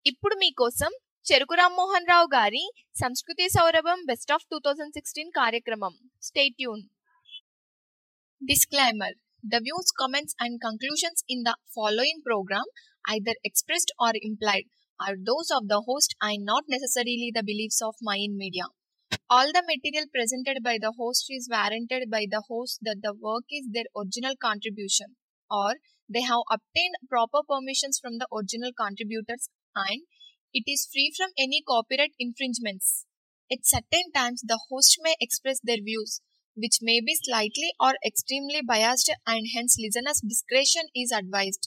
ఇప్పుడు మీకోసం చెరుకు రామ్మోహన్ రావు గారి సంస్కృతి సౌరభం best of two thousand sixteen కార్యక్రమం stay tune disclaimer the views comments and conclusions in the following program either expressed or implied are those of the host and not necessarily the beliefs of Mayan Media. All the material presented by the host is warranted by the host that the work is their original contribution or they have obtained proper permissions from the original contributors and it is free from any copyright infringements. At certain times, the host may express their views, which may be slightly or extremely biased, and hence listeners' discretion is advised.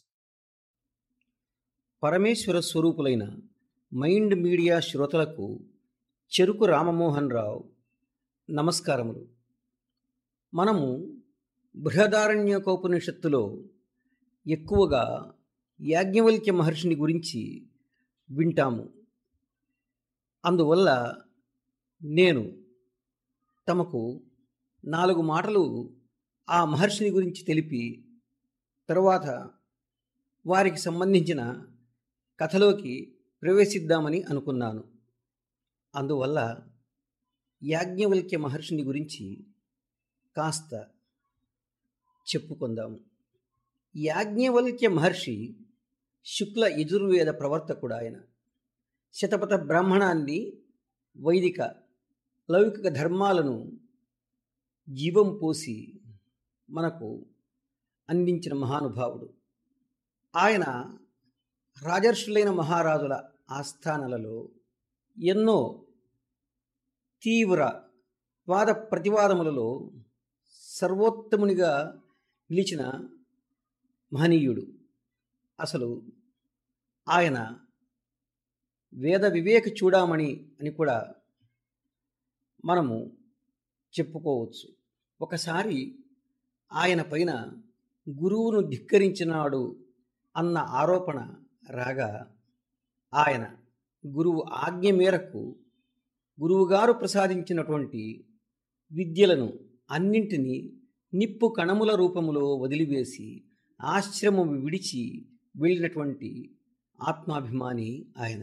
పరమేశ్వర స్వరూపులైన Mind Media శ్రోతలకు చెరుకు రామమోహన్ రావు నమస్కారములు మనము బృహదారణ్యకోపనిషత్తులో ఎక్కువగా యాజ్ఞవల్క్య మహర్షిని గురించి వింటాము అందువల్ల నేను తమకు నాలుగు మాటలు ఆ మహర్షిని గురించి తెలిపి తరువాత వారికి సంబంధించిన కథలోకి ప్రవేశిద్దామని అనుకున్నాను అందువల్ల యాజ్ఞవల్క్య మహర్షిని గురించి కాస్త చెప్పుకుందాము యాజ్ఞవల్క్య మహర్షి శుక్ల యజుర్వేద ప్రవర్తకుడు ఆయన శతపథ బ్రాహ్మణాన్ని వైదిక లౌకిక ధర్మాలను జీవం పోసి మనకు అందించిన మహానుభావుడు ఆయన రాజర్షులైన మహారాజుల ఆస్థానాలలో ఎన్నో తీవ్ర వాద ప్రతివాదములలో సర్వోత్తమునిగా నిలిచిన మహనీయుడు అసలు ఆయన వేద వివేక చూడామణి అని కూడా మనము చెప్పుకోవచ్చు ఒకసారి ఆయన పైన గురువును ధిక్కరించినాడు అన్న ఆరోపణ రాగా ఆయన గురువు ఆజ్ఞ మేరకు గురువుగారు ప్రసాదించినటువంటి విద్యలను అన్నింటినీ నిప్పు కణముల రూపములో వదిలివేసి ఆశ్రమం విడిచి వెళ్ళినటువంటి ఆత్మాభిమాని ఆయన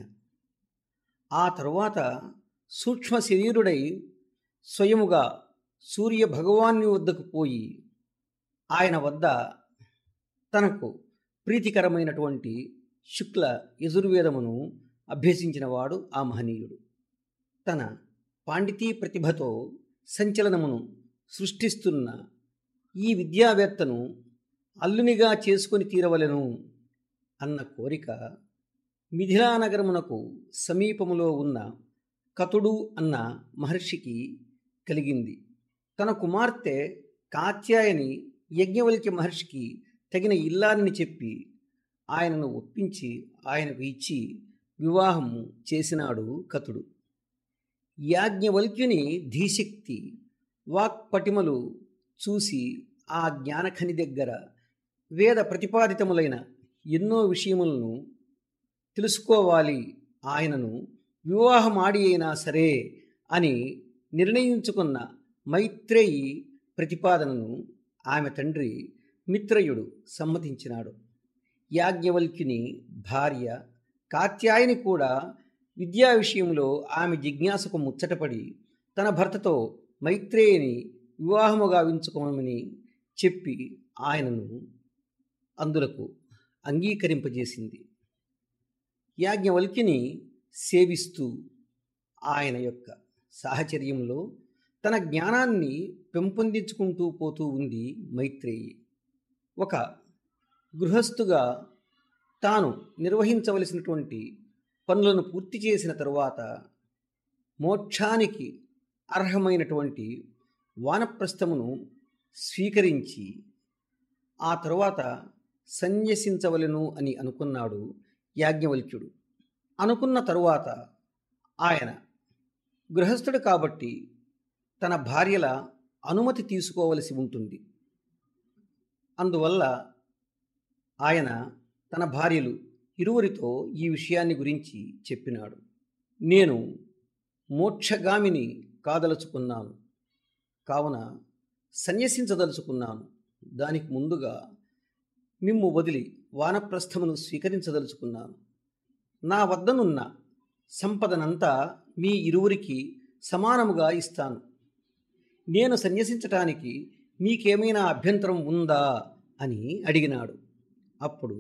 ఆ తరువాత సూక్ష్మ శరీరుడై స్వయముగా సూర్య భగవాన్ని వద్దకు పోయి ఆయన వద్ద తనకు ప్రీతికరమైనటువంటి శుక్ల యజుర్వేదమును అభ్యసించినవాడు ఆ మహనీయుడు తన పాండితీ ప్రతిభతో సంచలనమును సృష్టిస్తున్న ఈ విద్యావేత్తను అల్లునిగా చేసుకొని తీరవలెను అన్న కోరిక మిథిలానగరమునకు సమీపములో ఉన్న కతుడు అన్న మహర్షికి కలిగింది తన కుమార్తె కాత్యాయని యజ్ఞవల్క్య మహర్షికి తగిన ఇల్లాలని చెప్పి ఆయనను ఒప్పించి ఆయనకు ఇచ్చి వివాహము చేసినాడు కతుడు యాజ్ఞవల్క్యుని ధీశక్తి వాక్పటిమలు చూసి ఆ జ్ఞానఖని దగ్గర వేద ప్రతిపాదితములైన ఎన్నో విషయములను తెలుసుకోవాలి ఆయనను వివాహమాడి అయినా సరే అని నిర్ణయించుకున్న మైత్రేయి ప్రతిపాదనను ఆమె తండ్రి మిత్రయుడు సమ్మతించినాడు యాజ్ఞవల్క్యుని భార్య కాత్యాయని కూడా విద్యా విషయంలో ఆమె జిజ్ఞాసకు ముచ్చటపడి తన భర్తతో మైత్రేయిని వివాహము గావించుకోమని చెప్పి ఆయనను అందులకు అంగీకరింపజేసింది యాజ్ఞవల్క్యుని సేవిస్తూ ఆయన యొక్క సాహచర్యంలో తన జ్ఞానాన్ని పెంపొందించుకుంటూ పోతూ ఉంది మైత్రేయి ఒక గృహస్థుగా తాను నిర్వహించవలసినటువంటి పనులను పూర్తి చేసిన తరువాత మోక్షానికి అర్హమైనటువంటి వానప్రస్థమును స్వీకరించి ఆ తరువాత సన్యసించవలెను అని అనుకున్నాడు యాజ్ఞవల్క్యుడు అనుకున్న తరువాత ఆయన గృహస్థుడు కాబట్టి తన భార్యల అనుమతి తీసుకోవలసి ఉంటుంది అందువల్ల ఆయన తన భార్యలు ఇరువురితో ఈ విషయాన్ని గురించి చెప్పినాడు నేను మోక్షగామిని కాదలుచుకున్నాను కావున సన్యసించదలుచుకున్నాను దానికి ముందుగా మిమ్ము వదిలి వానప్రస్థమును స్వీకరించదలుచుకున్నాను నా వద్దనున్న సంపదనంతా మీ ఇరువురికి సమానముగా ఇస్తాను నేను సన్యసించటానికి మీకేమైనా అభ్యంతరం ఉందా అని అడిగినాడు అప్పుడు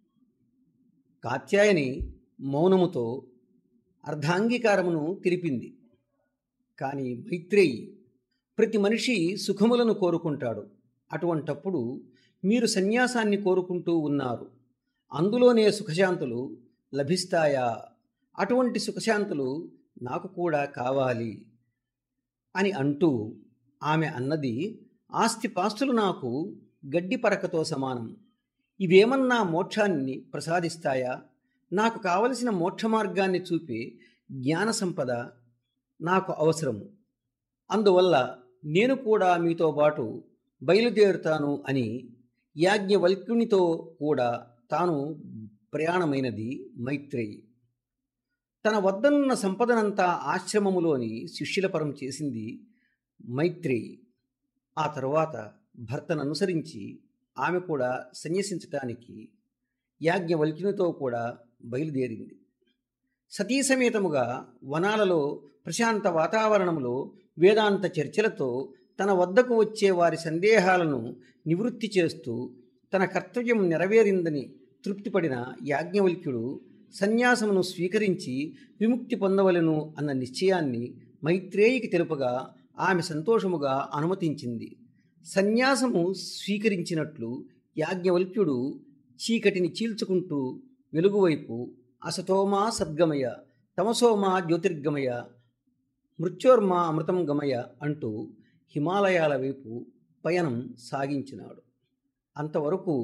కాత్యాయని మౌనముతో అర్ధాంగీకారమును తెలిపింది కానీ మైత్రేయి ప్రతి మనిషి సుఖములను కోరుకుంటాడు అటువంటప్పుడు మీరు సన్యాసాన్ని కోరుకుంటూ ఉన్నారు అందులోనే సుఖశాంతులు లభిస్తాయా అటువంటి సుఖశాంతులు నాకు కూడా కావాలి అని అంటూ ఆమె అన్నది ఆస్తిపాస్తులు నాకు గడ్డి పరకతో సమానం ఇవేమన్నా మోక్షాన్ని ప్రసాదిస్తాయా నాకు కావలసిన మోక్ష మార్గాన్ని చూపే జ్ఞాన సంపద నాకు అవసరము అందువల్ల నేను కూడా మీతో పాటు బయలుదేరుతాను అని యాజ్ఞవల్క్యునితో కూడా తాను ప్రయాణమైనది మైత్రేయి తన వద్దనున్న సంపదనంతా ఆశ్రమములోని శిష్యుల పరం చేసింది మైత్రేయి ఆ తరువాత భర్తను అనుసరించి ఆమె కూడా సన్యసించటానికి యాజ్ఞవల్క్యునితో కూడా బయలుదేరింది సతీ సమేతముగా వనాలలో ప్రశాంత వాతావరణంలో వేదాంత చర్చలతో తన వద్దకు వచ్చే వారి సందేహాలను నివృత్తి చేస్తూ తన కర్తవ్యం నెరవేరిందని తృప్తిపడిన యాజ్ఞవల్క్యుడు సన్యాసమును స్వీకరించి విముక్తి పొందవలెను అన్న నిశ్చయాన్ని మైత్రేయికి తెలుపగా ఆమె సంతోషముగా అనుమతించింది సన్యాసము స్వీకరించినట్లు యాజ్ఞవల్క్యుడు చీకటిని చీల్చుకుంటూ వెలుగువైపు అసతోమా సద్గమయ తమసోమా జ్యోతిర్గమయ మృత్యోర్మా అమృతం గమయ అంటూ హిమాలయాల వైపు పయనం సాగించినాడు అంతవరకు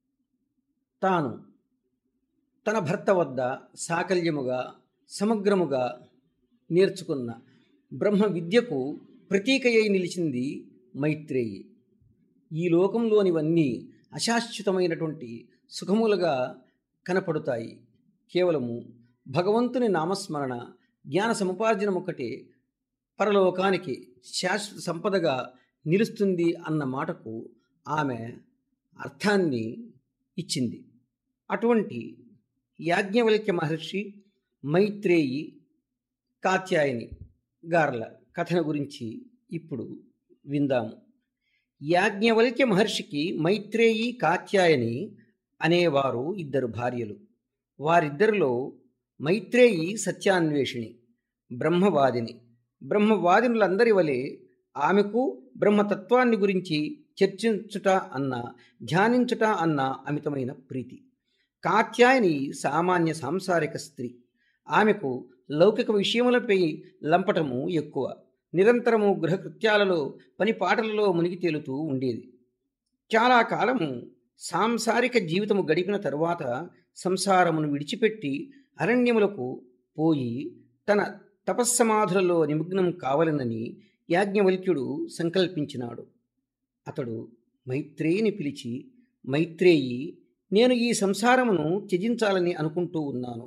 తాను తన భర్త వద్ద సాకల్యముగా సమగ్రముగా నేర్చుకున్న బ్రహ్మ విద్యకు ప్రతీకయ్యి నిలిచింది మైత్రేయి ఈ లోకంలోనివన్నీ అశాశ్వతమైనటువంటి సుఖములుగా కనపడుతాయి కేవలము భగవంతుని నామస్మరణ జ్ఞాన సముపార్జనం ఒకటే పరలోకానికి శాశ్వత సంపదగా నిలుస్తుంది అన్న మాటకు ఆమె అర్థాన్ని ఇచ్చింది అటువంటి యాజ్ఞవల్క్య మహర్షి మైత్రేయి కాత్యాయని గార్ల కథన గురించి ఇప్పుడు విందాము యాజ్ఞవల్క్య మహర్షికి మైత్రేయి కాత్యాయని అనేవారు ఇద్దరు భార్యలు వారిద్దరిలో మైత్రేయి సత్యాన్వేషిణి బ్రహ్మవాదిని బ్రహ్మవాదినులందరి వలె ఆమెకు బ్రహ్మతత్వాన్ని గురించి చర్చించుట అన్న ధ్యానించుట అన్న అమితమైన ప్రీతి కాత్యాయని సామాన్య సాంసారిక స్త్రీ ఆమెకు లౌకిక విషయములపై లంపటము ఎక్కువ నిరంతరము గృహకృత్యాలలో పని పాటలలో మునిగి తేలుతూ ఉండేది చాలా కాలము సాంసారిక జీవితము గడిపిన తరువాత సంసారమును విడిచిపెట్టి అరణ్యములకు పోయి తన తపస్సమాధులలో నిమగ్నం కావాలనని యాజ్ఞవల్క్యుడు సంకల్పించినాడు అతడు మైత్రేయిని పిలిచి మైత్రేయి నేను ఈ సంసారమును త్యజించాలని అనుకుంటూ ఉన్నాను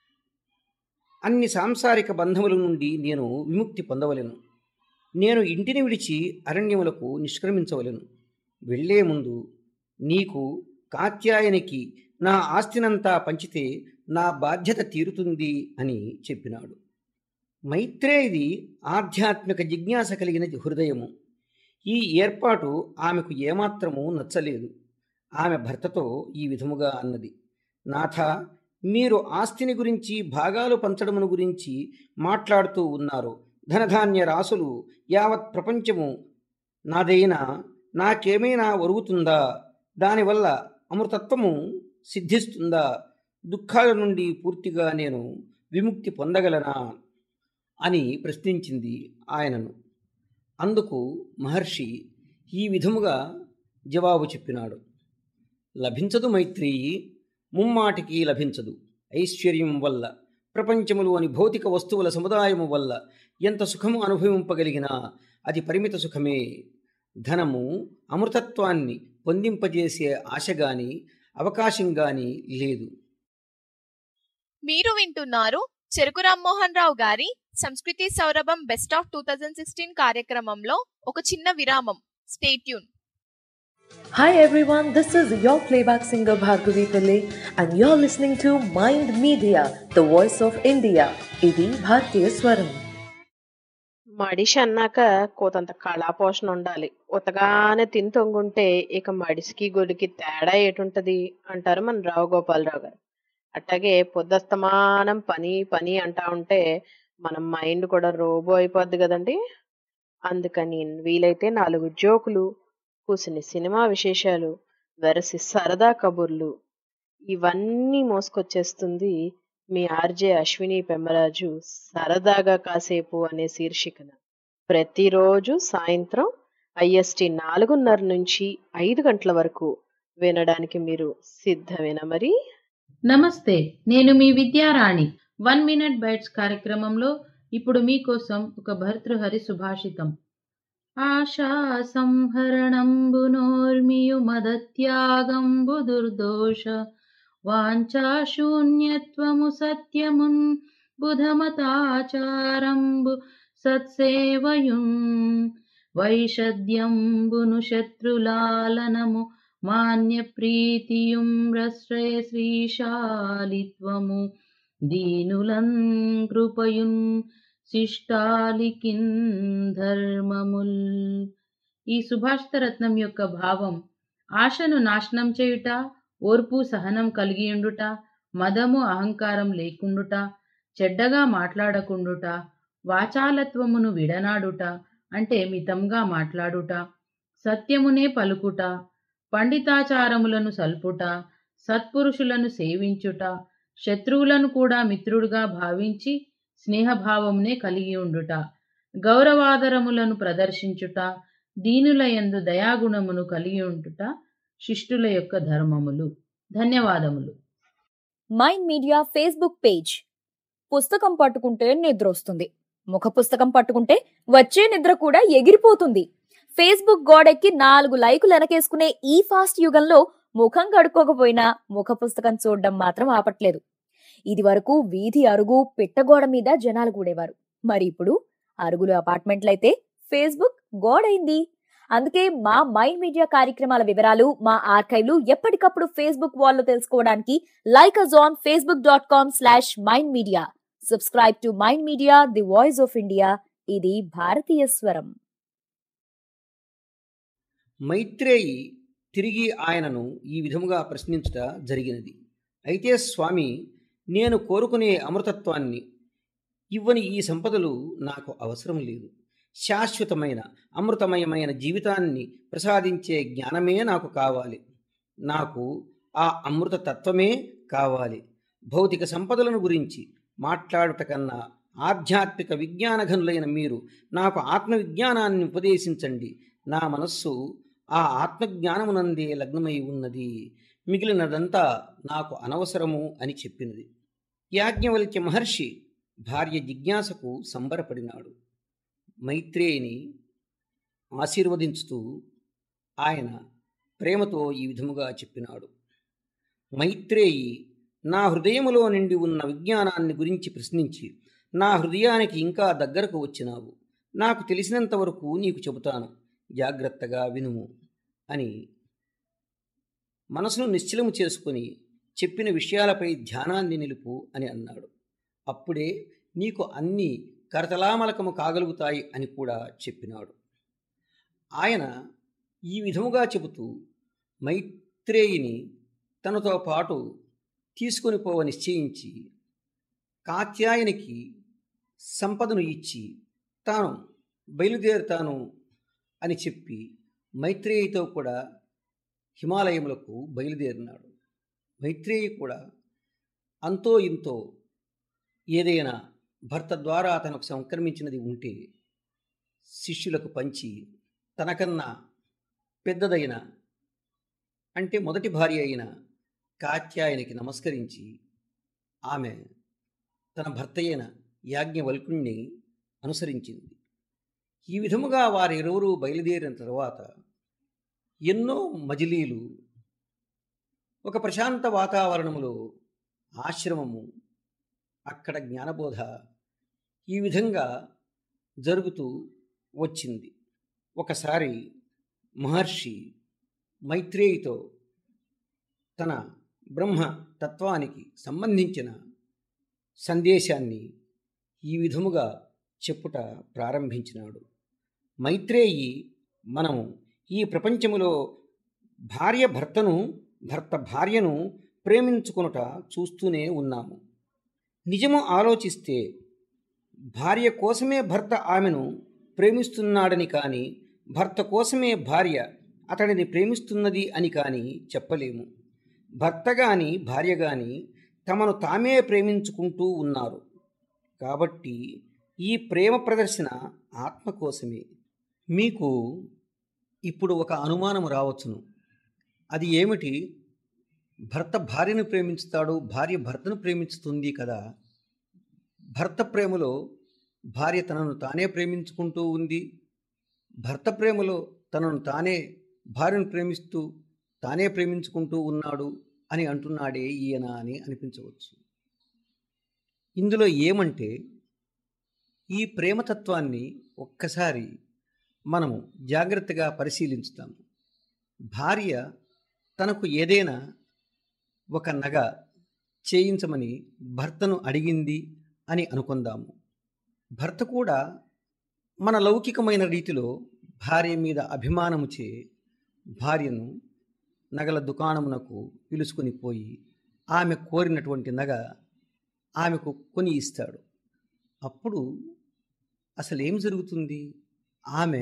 అన్ని సాంసారిక బంధముల నుండి నేను విముక్తి పొందవలెను నేను ఇంటిని విడిచి అరణ్యములకు నిష్క్రమించవలెను వెళ్లే ముందు నీకు కాత్యాయనికి నా ఆస్తినంతా పంచితే నా బాధ్యత తీరుతుంది అని చెప్పినాడు మైత్రేయిది ఆధ్యాత్మిక జిజ్ఞాస కలిగిన హృదయము ఈ ఏర్పాటు ఆమెకు ఏమాత్రము నచ్చలేదు ఆమె భర్తతో ఈ విధముగా అన్నది నాథ మీరు ఆస్తిని గురించి భాగాలు పంచడమును గురించి మాట్లాడుతూ ఉన్నారు ధనధాన్య రాసులు యావత్ ప్రపంచము నాదైనా నాకేమైనా ఒరుగుతుందా దానివల్ల అమృతత్వము సిద్ధిస్తుందా దుఃఖాల నుండి పూర్తిగా నేను విముక్తి పొందగలనా అని ప్రశ్నించింది ఆయనను అందుకు మహర్షి ఈ విధముగా జవాబు చెప్పినాడు లభించదు మైత్రేయి ముమ్మాటికి లభించదు ఐశ్వర్యం వల్ల ప్రపంచములోని భౌతిక వస్తువుల సముదాయము వల్ల ఎంత సుఖము అనుభవింపగలిగినా అది పరిమిత సుఖమే ధనము అమృతత్వాన్ని పొందింపజేసే ఆశ గాని అవకాశం గాని లేదు మీరు వింటున్నారు చెరుకు రామ్మోహన్ రావు గారి సంస్కృతి సౌరభం best of two thousand sixteen కార్యక్రమంలో ఒక చిన్న విరామం stay tune Hi everyone, this is your playback singer Bhargavi Pillai and you're listening to Mind Media, the voice of India. ఇది భారతీయ స్వరం మడిషి అన్నాక కోతంత కళాపోషణ ఉండాలి ఉతగానే తిని తొంగుంటే ఇక మడిసికి గొడికి తేడా ఏటుంటది అంటారు మన రావు గోపాలరావు గారు అట్లాగే పొద్దస్తమానం పని పని అంటా ఉంటే మన మైండ్ కూడా రోబో అయిపోద్ది కదండి అందుకని వీలైతే నాలుగు జోకులు కూసిని సినిమా విశేషాలు వెరసి సరదా కబుర్లు ఇవన్నీ మోసుకొచ్చేస్తుంది మీ ఆర్జే అశ్విని పెమ్మరాజు సరదాగా కాసేపు అనే శీర్షికన ప్రతిరోజు సాయంత్రం ఐఎస్టి నాలుగున్నర నుంచి ఐదు గంటల వరకు వినడానికి మీరు సిద్ధమేనా మరి నమస్తే నేను మీ విద్యారాణి వన్ మినిట్ బైట్స్ కార్యక్రమంలో ఇప్పుడు మీకోసం ఒక భర్తృహరి సుభాషితం ఆశా సంహరణంబునోర్మియు మదత్యాగంబు దుర్దోష వాంఛాశూన్యత్వము సత్యమున్ బుధమతాచారంబు సత్సేవయున్ వైషద్యంబును శత్రులాలనము మాన్య ప్రీతియుం రశ్రయ శ్రీశాలిత్వము దీనులన్ కృపయున్ శిష్టాలికిన్ ధర్మముల్ ఈ సుభాషిత రత్నం యొక్క భావం ఆశను నాశనం చేయుట ఓర్పు సహనం కలిగియుండుట మదము అహంకారం లేకుండుట చెడ్డగా మాట్లాడకుండుట వాచాలత్వమును విడనాడుట అంటే మితంగా మాట్లాడుట సత్యమునే పలుకుట పండితాచారములను సల్పుట సత్పురుషులను సేవించుట శత్రువులను కూడా మిత్రుడుగా భావించి స్నేహభావమునే కలిగి ఉండుట గౌరవాదరములను ప్రదర్శించుట దీనుల యందు దయాగుణమును కలిగి ఉంటుట శిష్టుల యొక్క ధర్మములు ధన్యవాదములు మైండ్ మీడియా ఫేస్బుక్ పేజ్ పుస్తకం పట్టుకుంటే నిద్ర వస్తుంది ముఖ పుస్తకం పట్టుకుంటే వచ్చే నిద్ర కూడా ఎగిరిపోతుంది ఫేస్బుక్ గోడెక్కి నాలుగు లైకులు వెనకేసుకునే ఈ ఫాస్ట్ యుగంలో ముఖం కడుక్కోకపోయినా ముఖ పుస్తకం చూడడం మాత్రం ఆపట్లేదు ఇది వరకు వీధి అరుగు పిట్టగోడ మీద జనాలు కూడేవారు మరి ఇప్పుడు అరుగులు అపార్ట్మెంట్లయితే ఫేస్బుక్ గోడైంది అందుకే మా మైండ్ మీడియా కార్యక్రమాల వివరాలు మా ఆర్కైవ్లు ఎప్పటికప్పుడు ఫేస్బుక్ వాల్లో తెలుసుకోవడానికి like us on Facebook dot com slash mind media subscribe to mind media the voice of India ఇది భారతీయ స్వరం మైత్రేయి తిరిగి ఆయనను ఈ విధముగా ప్రశ్నించుట జరిగినది అయితే స్వామి నేను కోరుకునే అమృతత్వాన్ని ఇవ్వని ఈ సంపదలు నాకు అవసరం లేదు శాశ్వతమైన అమృతమయమైన జీవితాన్ని ప్రసాదించే జ్ఞానమే నాకు కావాలి నాకు ఆ అమృత తత్వమే కావాలి భౌతిక సంపదలను గురించి మాట్లాడుట కన్నా ఆధ్యాత్మిక విజ్ఞానఘనులైన మీరు నాకు ఆత్మవిజ్ఞానాన్ని ఉపదేశించండి నా మనస్సు ఆ ఆత్మజ్ఞానమునందే లగ్నమై ఉన్నది మిగిలినదంతా నాకు అనవసరము అని చెప్పినది యాజ్ఞవల్క్య మహర్షి భార్య జిజ్ఞాసకు సంబరపడినాడు మైత్రేయిని ఆశీర్వదించుతూ ఆయన ప్రేమతో ఈ విధముగా చెప్పినాడు మైత్రేయి నా హృదయములో నిండి ఉన్న విజ్ఞానాన్ని గురించి ప్రశ్నించి నా హృదయానికి ఇంకా దగ్గరకు వచ్చినావు నాకు తెలిసినంత వరకు నీకు చెబుతాను జాగ్రత్తగా వినుము అని మనసును నిశ్చలము చేసుకుని చెప్పిన విషయాలపై ధ్యానాన్ని నిలుపు అని అన్నాడు అప్పుడే నీకు అన్నీ కరతలామలకము కాగలుగుతాయి అని కూడా చెప్పినాడు ఆయన ఈ విధముగా చెబుతూ మైత్రేయిని తనతో పాటు తీసుకొని పోవ నిశ్చయించి కాత్యాయనికి సంపదను ఇచ్చి తాను బయలుదేరుతాను అని చెప్పి మైత్రేయితో కూడా హిమాలయములకు బయలుదేరినాడు మైత్రేయి కూడా అంతో ఇంతో ఏదైనా భర్త ద్వారా తనకు సంక్రమించినది ఉంటే శిష్యులకు పంచి తనకన్నా పెద్దదైన అంటే మొదటి భార్య అయిన కాత్యాయనికి నమస్కరించి ఆమె తన భర్త అయిన యాజ్ఞవల్కుణ్ణి అనుసరించింది ఈ విధముగా వారిరువురు బయలుదేరిన తర్వాత ఎన్నో మజిలీలు ఒక ప్రశాంత వాతావరణములో ఆశ్రమము అక్కడ జ్ఞానబోధ ఈ విధంగా జరుగుతూ వచ్చింది ఒకసారి మహర్షి మైత్రేయితో తన బ్రహ్మ తత్వానికి సంబంధించిన సందేశాన్ని ఈ విధముగా చెప్పుట ప్రారంభించినాడు మైత్రేయి మనము ఈ ప్రపంచములో భార్య భర్తను భర్త భార్యను ప్రేమించుకొనుట చూస్తూనే ఉన్నాము నిజము ఆలోచిస్తే భార్య కోసమే భర్త ఆమెను ప్రేమిస్తున్నాడని కానీ భర్త కోసమే భార్య అతడిని ప్రేమిస్తున్నది అని కానీ చెప్పలేము భర్త గాని భార్య గాని తమను తామే ప్రేమించుకుంటూ ఉన్నారు కాబట్టి ఈ ప్రేమ ప్రదర్శన ఆత్మ కోసమే మీకు ఇప్పుడు ఒక అనుమానం రావచ్చును అది ఏమిటి భర్త భార్యను ప్రేమించుతాడు భార్య భర్తను ప్రేమించుతుంది కదా భర్త ప్రేమలో భార్య తనను తానే ప్రేమించుకుంటూ ఉంది భర్త ప్రేమలో తనను తానే భార్యను ప్రేమిస్తూ తానే ప్రేమించుకుంటూ ఉన్నాడు అని అంటున్నాడే ఈయన అని అనిపించవచ్చు ఇందులో ఏమంటే ఈ ప్రేమతత్వాన్ని ఒక్కసారి మనము జాగ్రత్తగా పరిశీలించుతాము భార్య తనకు ఏదైనా ఒక నగ చేయించమని భర్తను అడిగింది అని అనుకుందాము భర్త కూడా మన లౌకికమైన రీతిలో భార్య మీద అభిమానము చే భార్యను నగల దుకాణమునకు పిలుచుకొని పోయి ఆమె కోరినటువంటి నగ ఆమెకు కొని ఇస్తాడు అప్పుడు అసలు ఏం జరుగుతుంది ఆమె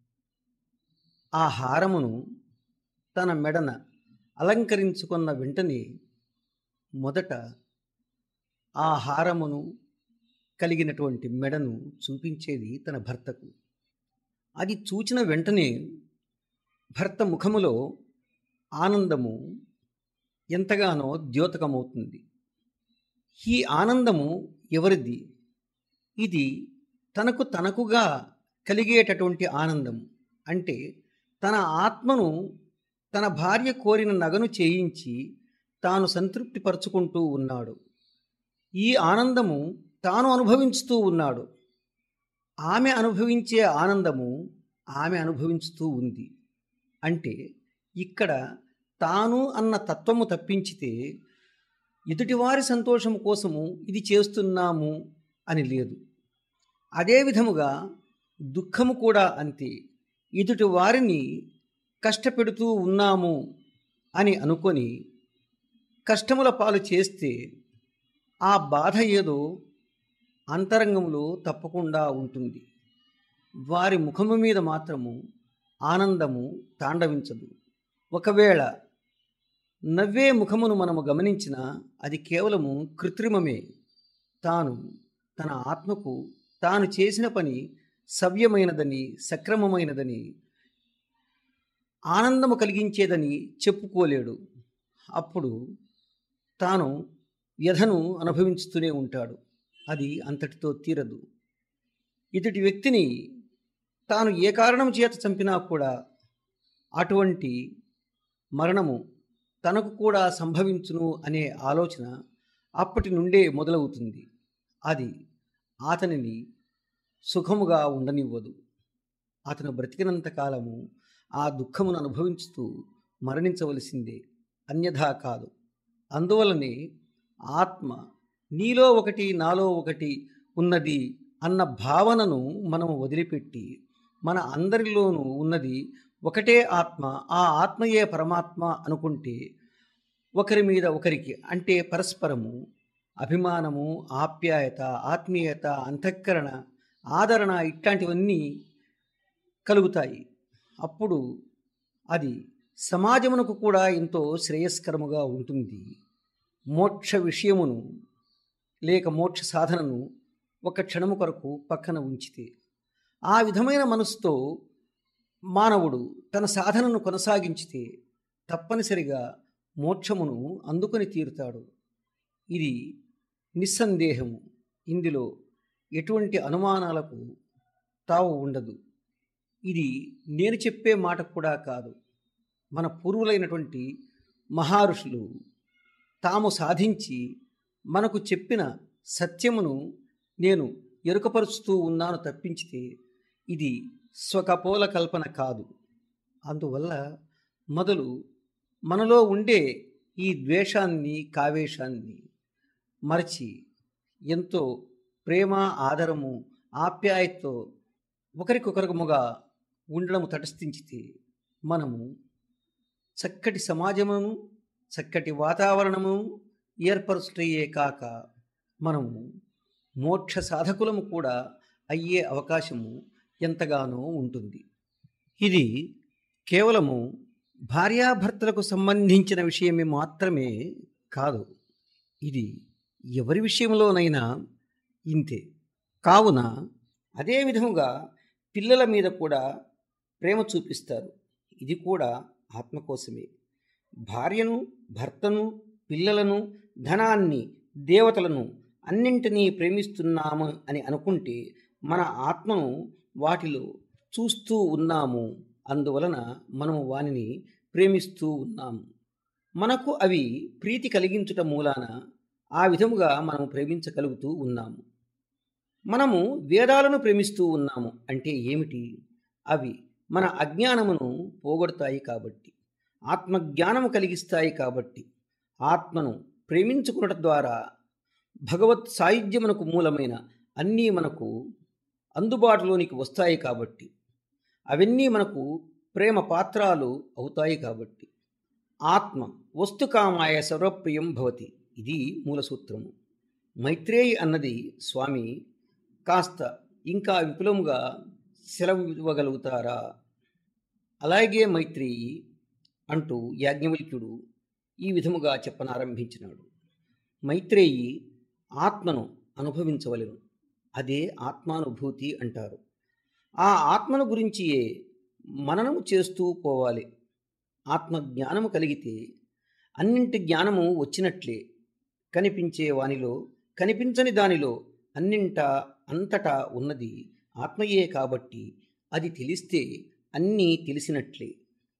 ఆ హారమును తన మెడన అలంకరించుకున్న వెంటనే మొదట ఆ హారమును కలిగినటువంటి మెడను చూపించేది తన భర్తకు అది చూచిన వెంటనే భర్త ముఖములో ఆనందము ఎంతగానో ద్యోతకమవుతుంది ఈ ఆనందము ఎవరిది ఇది తనకు తనకుగా కలిగేటటువంటి ఆనందం అంటే తన ఆత్మను తన భార్య కోరిన నగను చేయించి తాను సంతృప్తి పరుచుకుంటూ ఉన్నాడు ఈ ఆనందము తాను అనుభవించుతూ ఉన్నాడు ఆమె అనుభవించే ఆనందము ఆమె అనుభవించుతూ ఉంది అంటే ఇక్కడ తాను అన్న తత్వము తప్పించితే ఎదుటివారి సంతోషం కోసము ఇది చేస్తున్నాము అని లేదు అదే విధముగా దుఃఖము కూడా అంతే ఎదుటి వారిని కష్టపెడుతూ ఉన్నాము అని అనుకొని కష్టముల పాలు చేస్తే ఆ బాధ ఏదో అంతరంగంలో తప్పకుండా ఉంటుంది వారి ముఖము మీద మాత్రము ఆనందము తాండవించదు ఒకవేళ నవ్వే ముఖమును మనము గమనించినా అది కేవలము కృత్రిమమే తాను తన ఆత్మకు తాను చేసిన పని సవ్యమైనదని సక్రమమైనదని ఆనందము కలిగించేదని చెప్పుకోలేడు అప్పుడు తాను వ్యధను అనుభవించుతూనే ఉంటాడు అది అంతటితో తీరదు ఇతడి వ్యక్తిని తాను ఏ కారణం చేత చంపినా కూడా అటువంటి మరణము తనకు కూడా సంభవించును అనే ఆలోచన అప్పటి నుండే మొదలవుతుంది అది అతనిని సుఖముగా ఉండనివ్వదు అతను బ్రతికినంత కాలము ఆ దుఃఖమును అనుభవించుతూ మరణించవలసిందే అన్యథా కాదు అందువలనే ఆత్మ నీలో ఒకటి నాలో ఒకటి ఉన్నది అన్న భావనను మనం వదిలిపెట్టి మన అందరిలోనూ ఉన్నది ఒకటే ఆత్మ ఆ ఆత్మయే పరమాత్మ అనుకుంటే ఒకరి మీద ఒకరికి అంటే పరస్పరము అభిమానము ఆప్యాయత ఆత్మీయత అంతఃకరణ ఆదరణ ఇట్లాంటివన్నీ కలుగుతాయి అప్పుడు అది సమాజమునకు కూడా ఎంతో శ్రేయస్కరముగా ఉంటుంది మోక్ష విషయమును లేక మోక్ష సాధనను ఒక క్షణము కొరకు పక్కన ఉంచితే ఆ విధమైన మనసుతో మానవుడు తన సాధనను కొనసాగించితే తప్పనిసరిగా మోక్షమును అందుకొని తీరుతాడు ఇది నిస్సందేహము ఇందులో ఎటువంటి అనుమానాలకు తావు ఉండదు ఇది నేను చెప్పే మాట కూడా కాదు మన పూర్వులైనటువంటి మహారుషులు తాము సాధించి మనకు చెప్పిన సత్యమును నేను ఎరుకపరుచుతూ ఉన్నాను తప్పించితే ఇది స్వకపోల కల్పన కాదు అందువల్ల మొదలు మనలో ఉండే ఈ ద్వేషాన్ని కావేశాన్ని మరచి ఎంతో ప్రేమ ఆదరము ఆప్యాయతతో ఒకరికొకరముగా ఉండడము తటస్థించితే మనము చక్కటి సమాజమును చక్కటి వాతావరణము ఏర్పరుచుటయే కాక మనము మోక్ష సాధకులము కూడా అయ్యే అవకాశము ఎంతగానో ఉంటుంది ఇది కేవలము భార్యాభర్తలకు సంబంధించిన విషయమే మాత్రమే కాదు ఇది ఎవరి విషయంలోనైనా ఇంతే కావున అదే విధముగా పిల్లల మీద కూడా ప్రేమ చూపిస్తారు ఇది కూడా ఆత్మ కోసమే భార్యను భర్తను పిల్లలను ధనాన్ని దేవతలను అన్నింటినీ ప్రేమిస్తున్నాము అని అనుకుంటే మన ఆత్మను వాటిలో చూస్తూ ఉన్నాము అందువలన మనము వానిని ప్రేమిస్తూ ఉన్నాము మనకు అవి ప్రీతి కలిగించుట మూలాన ఆ విధముగా మనము ప్రేమించగలుగుతూ ఉన్నాము మనము వేదాలను ప్రేమిస్తూ ఉన్నాము అంటే ఏమిటి అవి మన అజ్ఞానమును పోగొడతాయి కాబట్టి ఆత్మజ్ఞానము కలిగిస్తాయి కాబట్టి ఆత్మను ప్రేమించుకున్నట ద్వారా భగవత్ సాయుధ్యమునకు మూలమైన అన్నీ మనకు అందుబాటులోనికి వస్తాయి కాబట్టి అవన్నీ మనకు ప్రేమ పాత్రాలు అవుతాయి కాబట్టి ఆత్మ వస్తుకామాయ సర్వప్రియం భవతి ఇది మూల సూత్రము మైత్రేయి అన్నది స్వామి కాస్త ఇంకా విపులముగా సెలవు ఇవ్వగలుగుతారా అలాగే మైత్రేయి అంటూ యాజ్ఞవల్క్యుడు ఈ విధముగా చెప్పనారంభించినాడు మైత్రేయి ఆత్మను అనుభవించవలెను అదే ఆత్మానుభూతి అంటారు ఆ ఆత్మను గురించియే మననము చేస్తూ పోవాలి ఆత్మజ్ఞానము కలిగితే అన్నింటి జ్ఞానము వచ్చినట్లే కనిపించే వానిలో కనిపించని దానిలో అన్నింటా అంతటా ఉన్నది ఆత్మయే కాబట్టి అది తెలిస్తే అన్నీ తెలిసినట్లే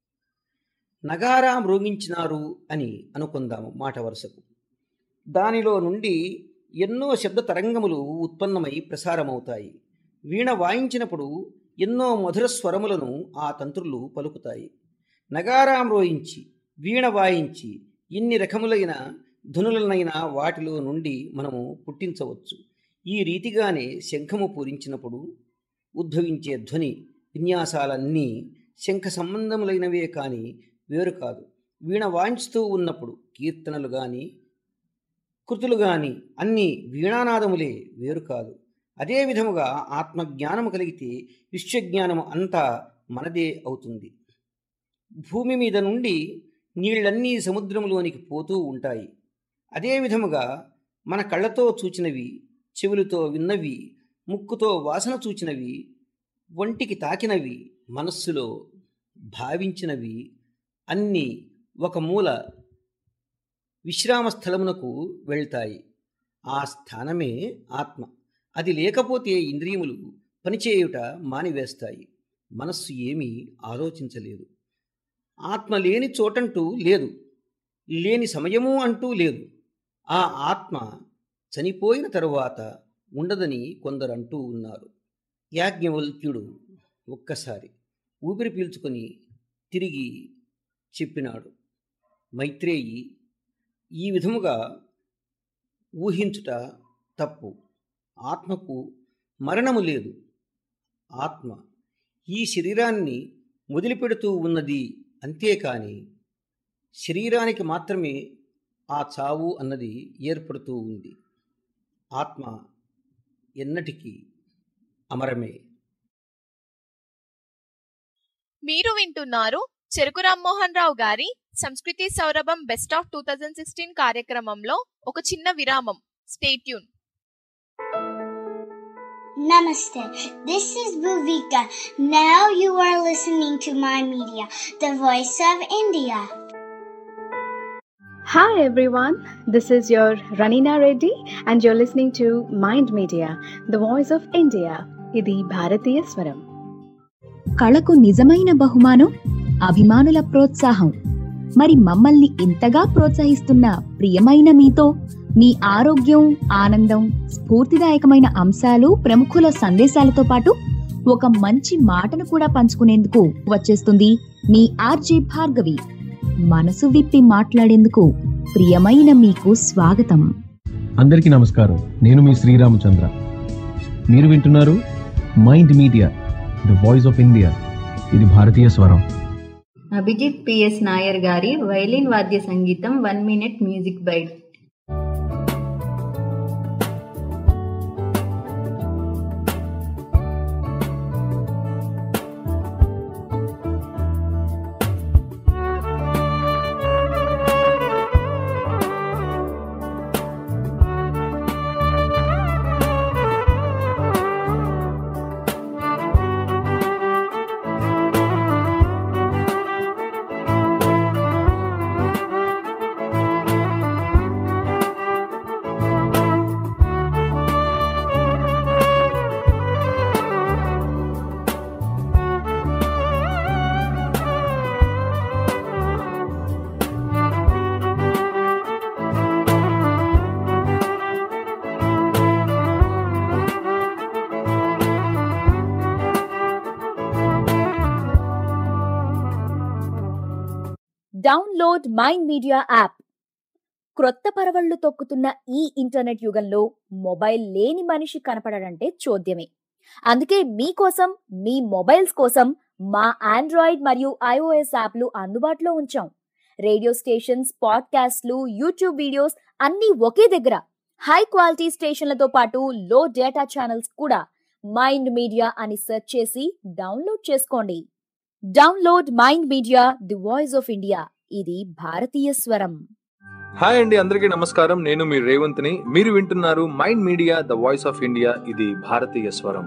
నగారా మ్రోగించినారు అని అనుకుందాము మాట వరుసకు దానిలో నుండి ఎన్నో శబ్ద తరంగములు ఉత్పన్నమై ప్రసారమవుతాయి వీణ వాయించినప్పుడు ఎన్నో మధుర స్వరములను ఆ తంత్రులు పలుకుతాయి నగారా మ్రోయించి వీణ వాయించి ఎన్ని రకములైన ధనులనైనా వాటిలో నుండి మనము పుట్టించవచ్చు ఈ రీతిగానే శంఖము పూరించినప్పుడు ఉద్భవించే ధ్వని విన్యాసాలన్నీ శంఖ సంబంధములైనవే కానీ వేరు కాదు వీణ వాయించుతూ ఉన్నప్పుడు కీర్తనలు కానీ కృతులు కానీ అన్నీ వీణానాదములే వేరు కాదు అదే విధముగా ఆత్మజ్ఞానము కలిగితే విశ్వజ్ఞానము అంతా మనదే అవుతుంది భూమి మీద నుండి నీళ్ళన్నీ సముద్రములోనికి పోతూ ఉంటాయి అదే విధముగా మన కళ్ళతో చూచినవి చెవులతో విన్నవి ముక్కుతో వాసన చూచినవి ఒంటికి తాకినవి మనస్సులో భావించినవి అన్నీ ఒక మూల విశ్రామ స్థలమునకు వెళ్తాయి ఆ స్థానమే ఆత్మ అది లేకపోతే ఇంద్రియములు పనిచేయుట మానివేస్తాయి మనస్సు ఏమీ ఆలోచించలేదు ఆత్మ లేని చోటంటూ లేదు లేని సమయము అంటూ లేదు ఆ ఆత్మ చనిపోయిన తరువాత ఉండదని కొందరు అంటూ ఉన్నారు యాజ్ఞవల్క్యుడు ఒక్కసారి ఊపిరి పీల్చుకొని తిరిగి చెప్పినాడు మైత్రేయి ఈ విధముగా ఊహించుట తప్పు ఆత్మకు మరణము లేదు ఆత్మ ఈ శరీరాన్ని వదిలిపెడుతూ ఉన్నది అంతేకాని శరీరానికి మాత్రమే ఆ చావు అన్నది ఏర్పడుతూ ఉంది ఆత్మ ఎన్నటికీ అమరమే మీరు వింటున్నారు చెరుకు రామ్మోహన్ రావు గారి సంస్కృతి సౌరభం best of two thousand sixteen కార్యక్రమంలో ఒక చిన్న విరామం stay tuned Namaste. This is Bhuvika. Now you are listening to my media, the voice of India. Hi everyone, this is your Ranina Reddy and you're listening to Mind Media, the voice of India. ఇది భారతీయ స్వరం కళకు నిజమైన బహుమానం అభిమానుల ప్రోత్సాహం మరి మమ్మల్ని ఇంతగా ప్రోత్సహిస్తున్న ప్రియమైన మీతో మీ ఆరోగ్యం ఆనందం స్ఫూర్తిదాయకమైన అంశాలు ప్రముఖుల సందేశాలతో పాటు ఒక మంచి మాటను కూడా పంచుకునేందుకు వచ్చేస్తుంది మీ ఆర్జే భార్గవి మనసు విప్పి మాట్లాడేందుకు ప్రియమైన మీకు స్వాగతం అందరికీ నమస్కారం నేను మీ శ్రీరామచంద్ర మీరు వింటున్నారు mind media the voice of India ఇది భారతీయ స్వరం అభిజిత్ పిఎస్ నాయర్ గారి వైలిన్ వాద్య సంగీతం one minute music byte download mind media app క్రొత్త పరవళ్లు తొక్కుతున్న ఈ ఇంటర్నెట్ యుగంలో మొబైల్ లేని మనిషి కనపడడంటే చూద్యమే అందుకే మీకోసం మీ మొబైల్స్ కోసం మా ఆండ్రాయిడ్ మరియు ఐఓఎస్ యాప్లు అందుబాటులో ఉంచాం రేడియో స్టేషన్స్ పాడ్కాస్ట్లు యూట్యూబ్ వీడియోస్ అన్నీ ఒకే దగ్గర హై క్వాలిటీ స్టేషన్లతో పాటు లో డేటా ఛానల్స్ కూడా మైండ్ మీడియా అని సెర్చ్ చేసి డౌన్లోడ్ చేసుకోండి download mind media the voice of India ఇది భారతీయ స్వరం హాయ్ అండి అందరికీ నమస్కారం నేను మీ రేవంత్ని మీరు వింటున్నారు mind media the voice of India ఇది భారతీయ స్వరం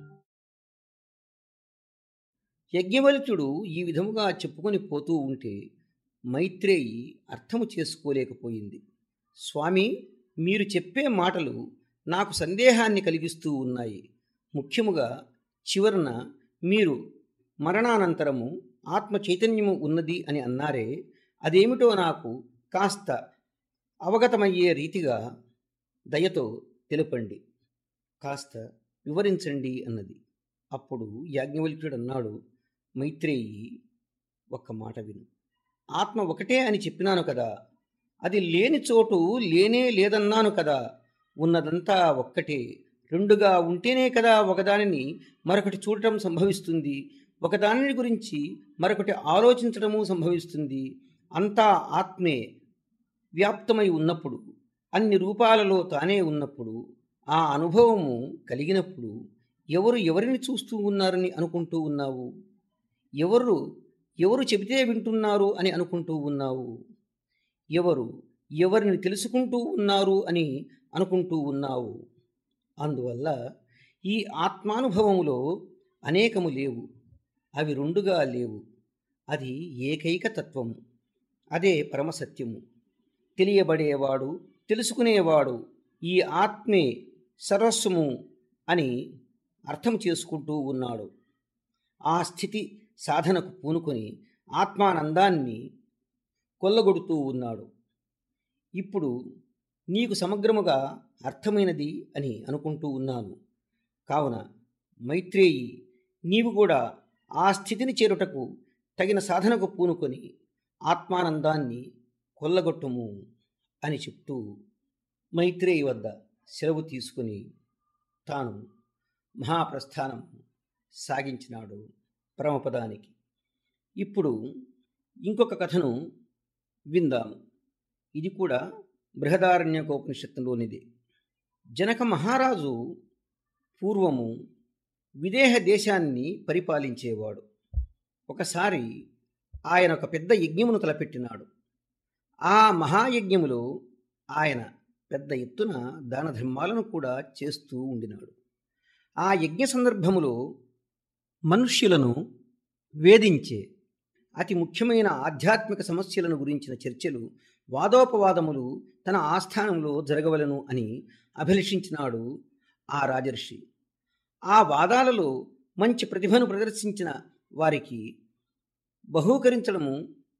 యజ్ఞవల్క్యుడు ఈ విధముగా చెప్పుకొని పోతూ ఉంటే మైత్రేయి అర్థము చేసుకోలేకపోయింది స్వామి మీరు చెప్పే మాటలు నాకు సందేహాన్ని కలిగిస్తూ ఉన్నాయి ముఖ్యముగా చివరన మీరు మరణానంతరము ఆత్మ చైతన్యము ఉన్నది అని అన్నారే అదేమిటో నాకు కాస్త అవగతమయ్యే రీతిగా దయతో తెలుపండి కాస్త వివరించండి అన్నది అప్పుడు యాజ్ఞవల్క్యుడు అన్నాడు మైత్రేయి ఒక్క మాట విను ఆత్మ ఒకటే అని చెప్పినాను కదా అది లేని చోటు లేనే లేదన్నాను కదా ఉన్నదంతా ఒక్కటే రెండుగా ఉంటేనే కదా ఒకదానిని మరొకటి చూడటం సంభవిస్తుంది ఒకదానిని గురించి మరొకటి ఆలోచించడము సంభవిస్తుంది అంతా ఆత్మే వ్యాప్తమై ఉన్నప్పుడు అన్ని రూపాలలో తానే ఉన్నప్పుడు ఆ అనుభవము కలిగినప్పుడు ఎవరు ఎవరిని చూస్తూ ఉన్నారని అనుకుంటూ ఉన్నావు ఎవరు ఎవరు చెబితే వింటున్నారు అని అనుకుంటూ ఉన్నావు ఎవరు ఎవరిని తెలుసుకుంటూ ఉన్నారు అని అనుకుంటూ ఉన్నావు అందువల్ల ఈ ఆత్మానుభవములో అనేకము లేవు అవి రెండుగా లేవు అది ఏకైక తత్వము అదే పరమసత్యము తెలియబడేవాడు తెలుసుకునేవాడు ఈ ఆత్మే సర్వస్వము అని అర్థం చేసుకుంటూ ఉన్నాడు ఆ స్థితి సాధనకు పూనుకొని ఆత్మానందాన్ని కొల్లగొడుతూ ఉన్నాడు ఇప్పుడు నీకు సమగ్రముగా అర్థమైనది అని అనుకుంటూ ఉన్నాను కావున మైత్రేయి నీవు కూడా ఆ స్థితిని చేరుటకు తగిన సాధనకు పూనుకొని ఆత్మానందాన్ని కొల్లగొట్టుము అని చెప్తూ మైత్రేయి వద్ద సెలవు తీసుకుని తాను మహాప్రస్థానం సాగించినాడు పరమపదానికి ఇప్పుడు ఇంకొక కథను విందాము ఇది కూడా బృహదారణ్యకోపనిషత్తులోనిదే జనక మహారాజు పూర్వము విదేహ దేశాన్ని పరిపాలించేవాడు ఒకసారి ఆయన ఒక పెద్ద యజ్ఞమును తలపెట్టినాడు ఆ మహాయజ్ఞములో ఆయన పెద్ద ఎత్తున దాన ధర్మాలను కూడా చేస్తూ ఉండినాడు ఆ యజ్ఞ సందర్భములో మనుష్యులను వేధించే అతి ముఖ్యమైన ఆధ్యాత్మిక సమస్యలను గురించిన చర్చలు వాదోపవాదములు తన ఆస్థానంలో జరగవలను అని అభిలషించినాడు ఆ రాజర్షి ఆ వాదాలలో మంచి ప్రతిభను ప్రదర్శించిన వారికి బహూకరించడము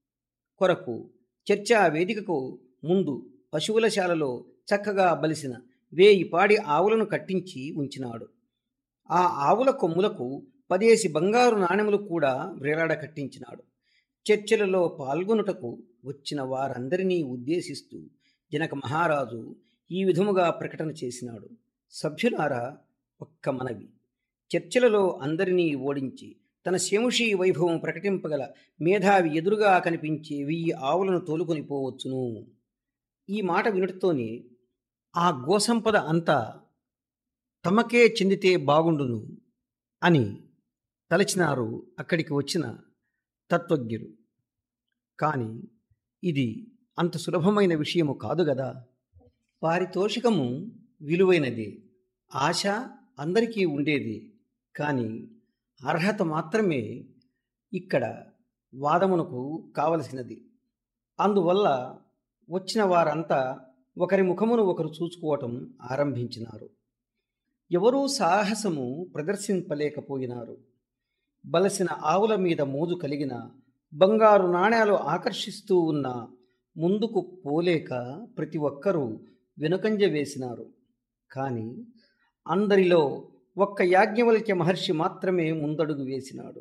కొరకు చర్చా వేదికకు ముందు పశువుల శాలలో చక్కగా బలిసిన వేయి పాడి ఆవులను కట్టించి ఉంచినాడు ఆ ఆవుల కొమ్ములకు పదేసి బంగారు నాణెములు కూడా వ్రేలాడ కట్టించినాడు చర్చలలో పాల్గొనుటకు వచ్చిన వారందరినీ ఉద్దేశిస్తూ జనక మహారాజు ఈ విధముగా ప్రకటన చేసినాడు సభ్యులారా ఒక్క మనవి చర్చలలో అందరినీ ఓడించి తన శేముషి వైభవం ప్రకటింపగల మేధావి ఎదురుగా కనిపించే వెయ్యి ఆవులను తోలుకొని పోవచ్చును ఈ మాట వినుటతోనే ఆ గోసంపద అంతా తమకే చెందితే బాగుండును అని తలచినారు అక్కడికి వచ్చిన తత్వజ్ఞులు కానీ ఇది అంత సులభమైన విషయము కాదు గదా పారితోషికము విలువైనదే ఆశ అందరికీ ఉండేది కానీ అర్హత మాత్రమే ఇక్కడ వాదమునకు కావలసినది అందువల్ల వచ్చిన వారంతా ఒకరి ముఖమును ఒకరు చూసుకోవటం ఆరంభించినారు ఎవరూ సాహసము ప్రదర్శింపలేకపోయినారు బలసిన ఆవుల మీద మోజు కలిగిన బంగారు నాణ్యాలు ఆకర్షిస్తూ ఉన్న ముందుకు పోలేక ప్రతి ఒక్కరూ వెనుకంజ వేసినారు కానీ అందరిలో ఒక్క యాజ్ఞవల్క్య మహర్షి మాత్రమే ముందడుగు వేసినాడు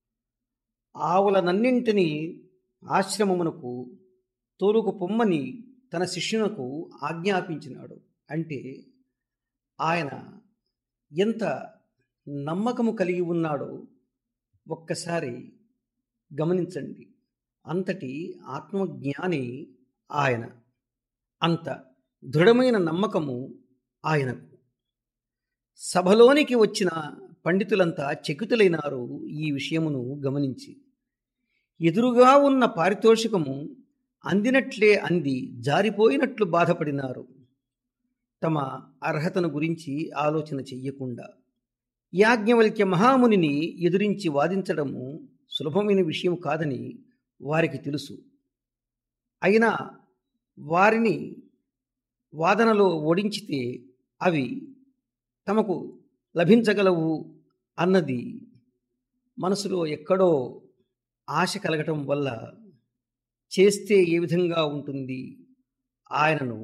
ఆవులనన్నింటినీ ఆశ్రమమునకు తోలుకు పొమ్మని తన శిష్యునకు ఆజ్ఞాపించినాడు అంటే ఆయన ఎంత నమ్మకము కలిగి ఉన్నాడో ఒక్కసారి గమనించండి అంతటి ఆత్మజ్ఞాని ఆయన అంత దృఢమైన నమ్మకము ఆయనకు సభలోనికి వచ్చిన పండితులంతా చకితులైనారు ఈ విషయమును గమనించి ఎదురుగా ఉన్న పారితోషికము అందినట్లే అంది జారిపోయినట్లు బాధపడినారు తమ అర్హతను గురించి ఆలోచన చెయ్యకుండా యాజ్ఞవల్క్య మహామునిని ఎదురించి వాదించడము సులభమైన విషయం కాదని వారికి తెలుసు అయినా వారిని వాదనలో ఓడించితే అవి తమకు లభించగలవు అన్నది మనసులో ఎక్కడో ఆశ కలగటం వల్ల చేస్తే ఏ విధంగా ఉంటుంది ఆయనను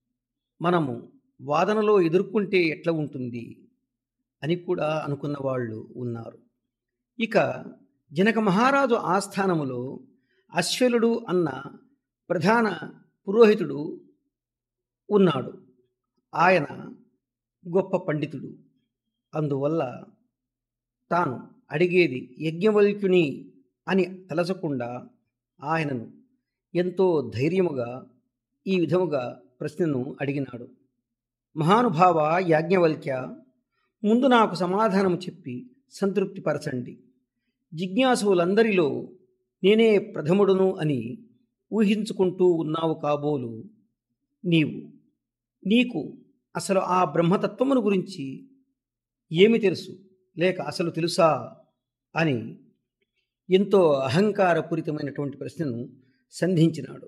మనము వాదనలో ఎదుర్కొంటే ఎట్లా ఉంటుంది అని కూడా అనుకున్న వాళ్ళు ఉన్నారు ఇక జనక మహారాజు ఆస్థానములో అశ్వలుడు అన్న ప్రధాన పురోహితుడు ఉన్నాడు ఆయన గొప్ప పండితుడు అందువల్ల తాను అడిగేది యజ్ఞవల్క్యుని అని తలచకుండా ఆయనను ఎంతో ధైర్యముగా ఈ విధముగా ప్రశ్నను అడిగినాడు మహానుభావ యాజ్ఞవల్క్య ముందు నాకు సమాధానం చెప్పి సంతృప్తిపరచండి జిజ్ఞాసులందరిలో నేనే ప్రథముడును అని ఊహించుకుంటూ ఉన్నావు కాబోలు నీవు నీకు అసలు ఆ బ్రహ్మతత్వమును గురించి ఏమి తెలుసు లేక అసలు తెలుసా అని ఎంతో అహంకారపూరితమైనటువంటి ప్రశ్నను సంధించినాడు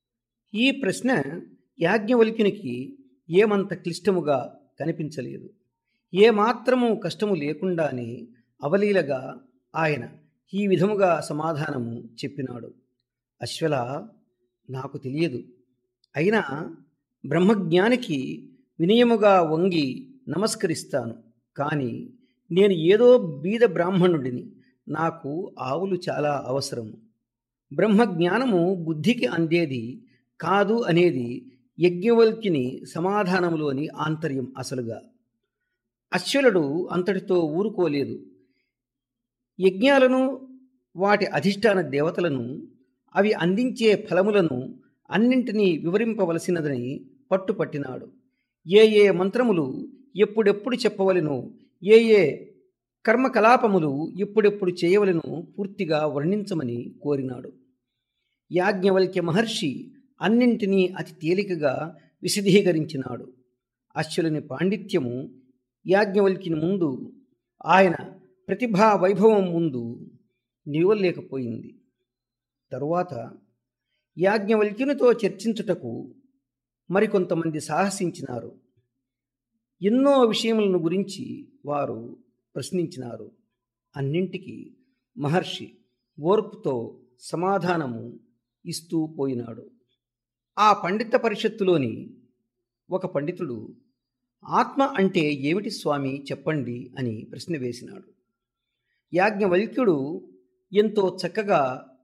ఈ ప్రశ్న యాజ్ఞవల్క్యునికి ఏమంత క్లిష్టముగా కనిపించలేదు ఏమాత్రము కష్టము లేకుండానే అవలీలగా ఆయన ఈ విధముగా సమాధానము చెప్పినాడు అశ్వల నాకు తెలియదు అయినా బ్రహ్మజ్ఞానికి వినయముగా వంగి నమస్కరిస్తాను కానీ నేను ఏదో బీద బ్రాహ్మణుడిని నాకు ఆవులు చాలా అవసరము బ్రహ్మజ్ఞానము బుద్ధికి అందేది కాదు అనేది యజ్ఞవల్క్యుని సమాధానములోని ఆంతర్యం అసలుగా అశ్వలుడు అంతటితో ఊరుకోలేదు యజ్ఞాలను వాటి అధిష్టాన దేవతలను అవి అందించే ఫలములను అన్నింటినీ వివరింపవలసినదని పట్టుపట్టినాడు ఏ ఏ మంత్రములు ఎప్పుడెప్పుడు చెప్పవలెనో ఏ ఏ కర్మకలాపములు ఎప్పుడెప్పుడు చేయవలెనో పూర్తిగా వర్ణించమని కోరినాడు యాజ్ఞవల్క్య మహర్షి అన్నింటినీ అతి తేలికగా విశదీకరించినాడు అశ్వలుని పాండిత్యము యాజ్ఞవల్కిని ముందు ఆయన ప్రతిభా వైభవం ముందు నిలవలేకపోయింది తరువాత యాజ్ఞవల్క్యునితో చర్చించుటకు మరికొంతమంది సాహసించినారు ఎన్నో విషయములను గురించి వారు ప్రశ్నించినారు అన్నింటికీ మహర్షి ఓర్పుతో సమాధానము ఇస్తూ పోయినాడు ఆ పండిత పరిషత్తులోని ఒక పండితుడు ఆత్మ అంటే ఏమిటి స్వామి చెప్పండి అని ప్రశ్న వేసినాడు యాజ్ఞవల్క్యుడు ఎంతో చక్కగా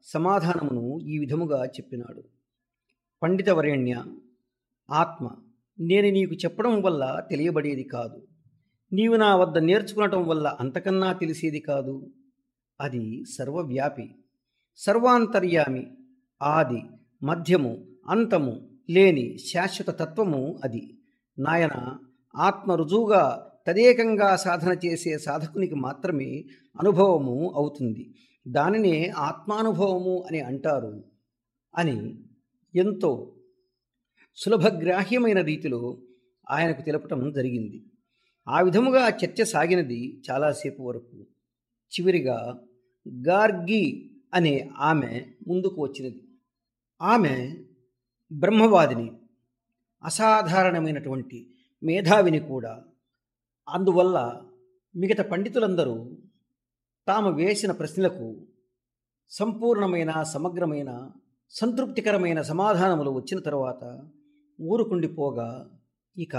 సమాధానమును ఈ విధముగా చెప్పినాడు పండితవరేణ్య ఆత్మ నేను నీకు చెప్పడం వల్ల తెలియబడేది కాదు నీవు నా వద్ద నేర్చుకునటం వల్ల అంతకన్నా తెలిసేది కాదు అది సర్వవ్యాపి సర్వాంతర్యామి ఆది మధ్యము అంతము లేని శాశ్వత తత్వము అది నాయన ఆత్మ రుజువుగా తదేకంగా సాధన చేసే సాధకునికి మాత్రమే అనుభవము అవుతుంది దానినే ఆత్మానుభవము అని అంటారు అని ఎంతో సులభగ్రాహ్యమైన రీతిలో ఆయనకు తెలపటం జరిగింది ఆ విధముగా చర్చ సాగినది చాలాసేపు వరకు చివరిగా గార్గి అనే ఆమె ముందుకు వచ్చినది ఆమె బ్రహ్మవాదిని అసాధారణమైనటువంటి మేధావిని కూడా అందువల్ల మిగతా పండితులందరూ తాము వేసిన ప్రశ్నలకు సంపూర్ణమైన సమగ్రమైన సంతృప్తికరమైన సమాధానములు వచ్చిన తర్వాత ఊరుకుండిపోగా ఇక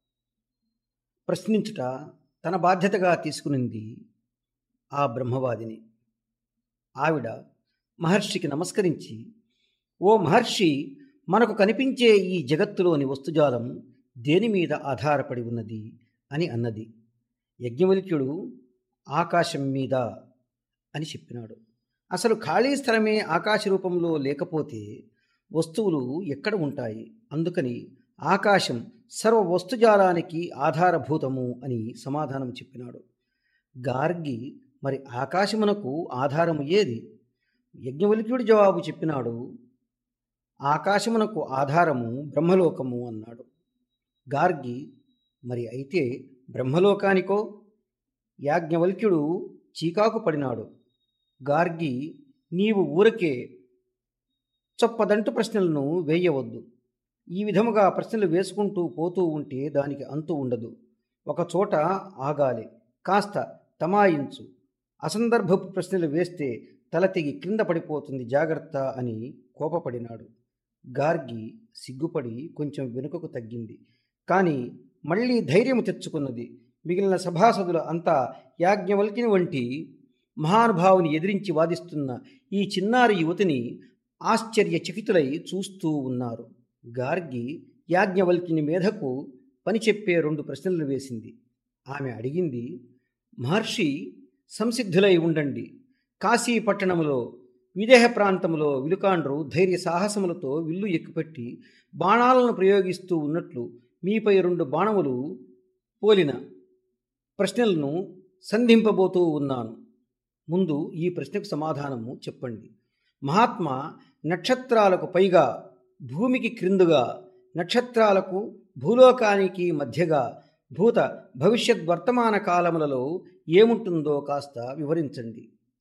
ప్రశ్నించుట తన బాధ్యతగా తీసుకునింది ఆ బ్రహ్మవాదిని ఆవిడ మహర్షికి నమస్కరించి ఓ మహర్షి మనకు కనిపించే ఈ జగత్తులోని వస్తుజాలం దేని మీద ఆధారపడి ఉన్నది అని అన్నది యజ్ఞవల్క్యుడు ఆకాశం మీద అని చెప్పినాడు అసలు ఖాళీ స్థలమే ఆకాశ రూపంలో లేకపోతే వస్తువులు ఎక్కడ ఉంటాయి అందుకని ఆకాశం సర్వ వస్తుజాలానికి ఆధారభూతము అని సమాధానం చెప్పినాడు గార్గి మరి ఆకాశమునకు ఆధారము ఏది యజ్ఞవల్క్యుడు జవాబు చెప్పినాడు ఆకాశమునకు ఆధారము బ్రహ్మలోకము అన్నాడు గార్గి మరి అయితే బ్రహ్మలోకానికో యాజ్ఞవల్క్యుడు చీకాకు పడినాడు గార్గి నీవు ఊరకే చొప్పదంటు ప్రశ్నలను వేయవద్దు ఈ విధముగా ప్రశ్నలు వేసుకుంటూ పోతూ ఉంటే దానికి అంతు ఉండదు ఒక చోట ఆగాలి కాస్త తమాయించు అసందర్భపు ప్రశ్నలు వేస్తే తల తెగి క్రింద పడిపోతుంది జాగ్రత్త అని కోపపడినాడు గార్గి సిగ్గుపడి కొంచెం వెనుకకు తగ్గింది కానీ మళ్ళీ ధైర్యం తెచ్చుకున్నది మిగిలిన సభాసదులు అంతా యాజ్ఞవల్కిని వంటి మహానుభావుని ఎదిరించి వాదిస్తున్న ఈ చిన్నారి యువతిని ఆశ్చర్యచకితులై చూస్తూ ఉన్నారు గార్గి యాజ్ఞవల్కిని మేధకు పని చెప్పే రెండు ప్రశ్నలు వేసింది ఆమె అడిగింది మహర్షి సంసిద్ధులై ఉండండి కాశీ పట్టణములో విదేహ ప్రాంతంలో విలుకాండ్రు ధైర్య సాహసములతో విల్లు ఎక్కుపెట్టి బాణాలను ప్రయోగిస్తూ ఉన్నట్లు మీపై రెండు బాణములు పోలిన ప్రశ్నలను సంధింపబోతూ ఉన్నాను ముందు ఈ ప్రశ్నకు సమాధానము చెప్పండి మహాత్మా నక్షత్రాలకు పైగా భూమికి క్రిందుగా నక్షత్రాలకు భూలోకానికి మధ్యగా భూత భవిష్యత్ వర్తమాన కాలములలో ఏముంటుందో కాస్త వివరించండి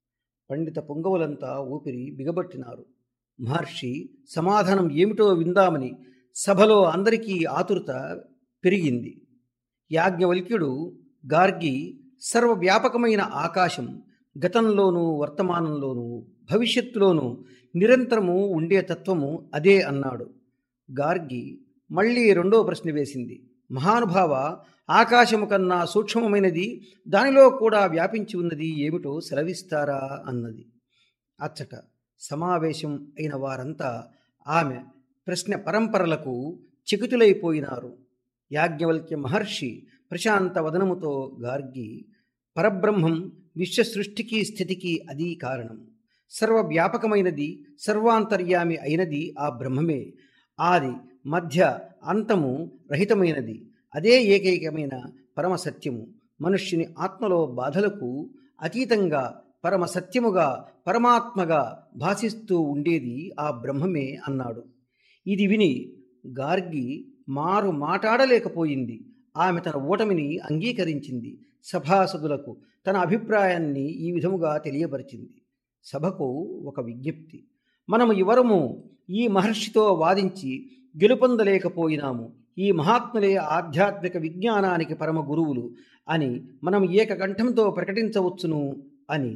పండిత పొంగవులంతా ఊపిరి బిగబట్టినారు మహర్షి సమాధానం ఏమిటో విందామని సభలో అందరికీ ఆతురత పెరిగింది యాజ్ఞవల్క్యుడు గార్గి సర్వవ్యాపకమైన ఆకాశం గతంలోనూ వర్తమానంలోనూ భవిష్యత్తులోనూ నిరంతరము ఉండే తత్వము అదే అన్నాడు గార్గి మళ్ళీ రెండో ప్రశ్న వేసింది మహానుభావ ఆకాశము కన్నా సూక్ష్మమైనది దానిలో కూడా వ్యాపించి ఉన్నది ఏమిటో సెలవిస్తారా అన్నది అచ్చట సమావేశం అయిన వారంతా ఆమె ప్రశ్న పరంపరలకు చికుతులైపోయినారు యాజ్ఞవల్క్య మహర్షి ప్రశాంత వదనముతో గార్గి పరబ్రహ్మం విశ్వ సృష్టికి స్థితికి అది కారణం సర్వవ్యాపకమైనది సర్వాంతర్యామి అయినది ఆ బ్రహ్మమే ఆది మధ్య అంతము రహితమైనది అదే ఏకైకమైన పరమ సత్యము మనుష్యుని ఆత్మలో బాధలకు అతీతంగా పరమ సత్యముగా పరమాత్మగా భాసిస్తూ ఉండేది ఆ బ్రహ్మమే అన్నాడు ఇది విని గార్గి మారు మాట్లాడలేకపోయింది ఆమె తన ఓటమిని అంగీకరించింది సభాసదులకు తన అభిప్రాయాన్ని ఈ విధముగా తెలియపరిచింది సభకు ఒక విజ్ఞప్తి మనము ఎవరము ఈ మహర్షితో వాదించి గెలుపొందలేకపోయినాము ఈ మహాత్ములే ఆధ్యాత్మిక విజ్ఞానానికి పరమ గురువులు అని మనం ఏకకంఠంతో ప్రకటించవచ్చును అని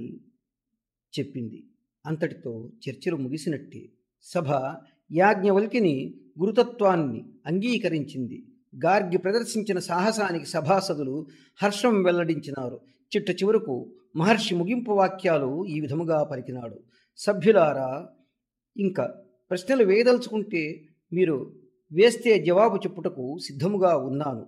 చెప్పింది అంతటితో చర్చలు ముగిసినట్టే సభ యాజ్ఞవల్కిని గురుతత్వాన్ని అంగీకరించింది గార్గి ప్రదర్శించిన సాహసానికి సభాసదులు హర్షం వెల్లడించినారు చిట్ట చివరకు మహర్షి ముగింపు వాక్యాలు ఈ విధముగా పలికినాడు సభ్యులారా ఇంకా ప్రశ్నలు వేయదలుచుకుంటే మీరు వేస్తే జవాబు చెప్పుటకు సిద్ధముగా ఉన్నాను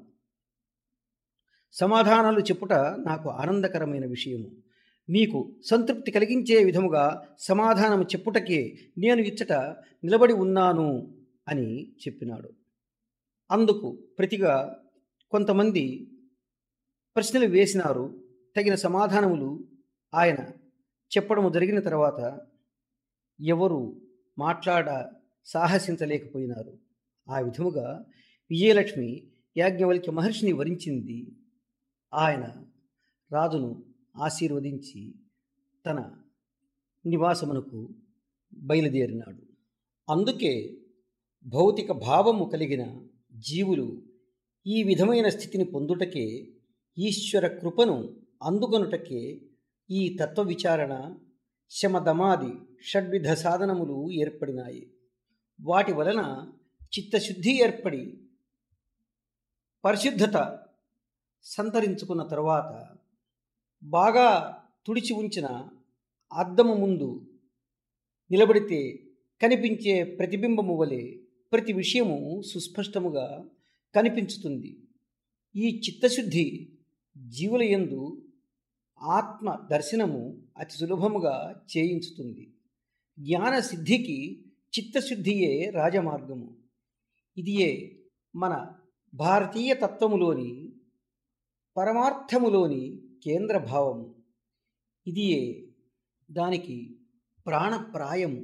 సమాధానాలు చెప్పుట నాకు ఆనందకరమైన విషయము మీకు సంతృప్తి కలిగించే విధముగా సమాధానం చెప్పుటకే నేను ఇచ్చట నిలబడి ఉన్నాను అని చెప్పినాడు అందుకు ప్రతిగా కొంతమంది ప్రశ్నలు వేసినారు తగిన సమాధానములు ఆయన చెప్పడము జరిగిన తర్వాత ఎవరు మాట్లాడ సాహసించలేకపోయినారు ఆ విధముగా విజయలక్ష్మి యాజ్ఞవల్క్య మహర్షిని వరించింది ఆయన రాజును ఆశీర్వదించి తన నివాసమునకు బయలుదేరినాడు అందుకే భౌతిక భావము కలిగిన జీవులు ఈ విధమైన స్థితిని పొందుటకే ఈశ్వర కృపను అందుకొనుటకే ఈ తత్వ విచారణ శమదమాది షడ్విధ సాధనములు ఏర్పడినాయి వాటి వలన చిత్తశుద్ధి ఏర్పడి పరిశుద్ధత సంతరించుకున్న తరువాత బాగా తుడిచి ఉంచిన అద్దము ముందు నిలబడితే కనిపించే ప్రతిబింబము వలె ప్రతి విషయము సుస్పష్టముగా కనిపించుతుంది ఈ చిత్తశుద్ధి జీవుల యందు ఆత్మ దర్శనము అతి సులభముగా చేయించుతుంది జ్ఞాన సిద్ధికి చిత్తశుద్ధియే రాజమార్గము ఇదియే మన భారతీయ తత్వములోని పరమార్థములోని కేంద్ర భావము ఇదియే దానికి ప్రాణప్రాయము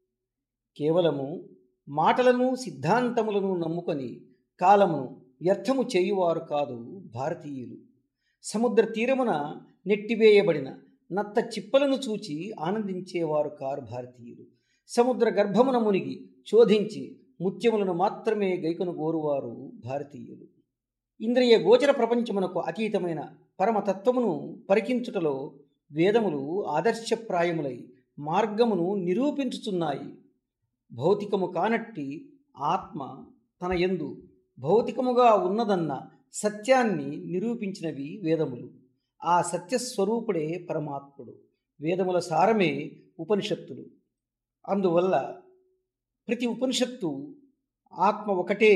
కేవలము మాటలను సిద్ధాంతములను నమ్ముకొని కాలమును వ్యర్థము చేయువారు కాదు భారతీయులు సముద్ర తీరమున నెట్టివేయబడిన నత్త చిప్పలను చూచి ఆనందించేవారు కారు భారతీయులు సముద్ర గర్భమున మునిగి శోధించి ముత్యములను మాత్రమే గైకొను గోరువారు భారతీయులు ఇంద్రియ గోచర ప్రపంచమునకు అతీతమైన పరమతత్వమును పరికించుటలో వేదములు ఆదర్శప్రాయములై మార్గమును నిరూపించుచున్నాయి భౌతికము కానట్టి ఆత్మ తన యందు భౌతికముగా ఉన్నదన్న సత్యాన్ని నిరూపించినవి వేదములు ఆ సత్యస్వరూపుడే పరమాత్ముడు వేదముల సారమే ఉపనిషత్తులు అందువల్ల ప్రతి ఉపనిషత్తు ఆత్మ ఒకటే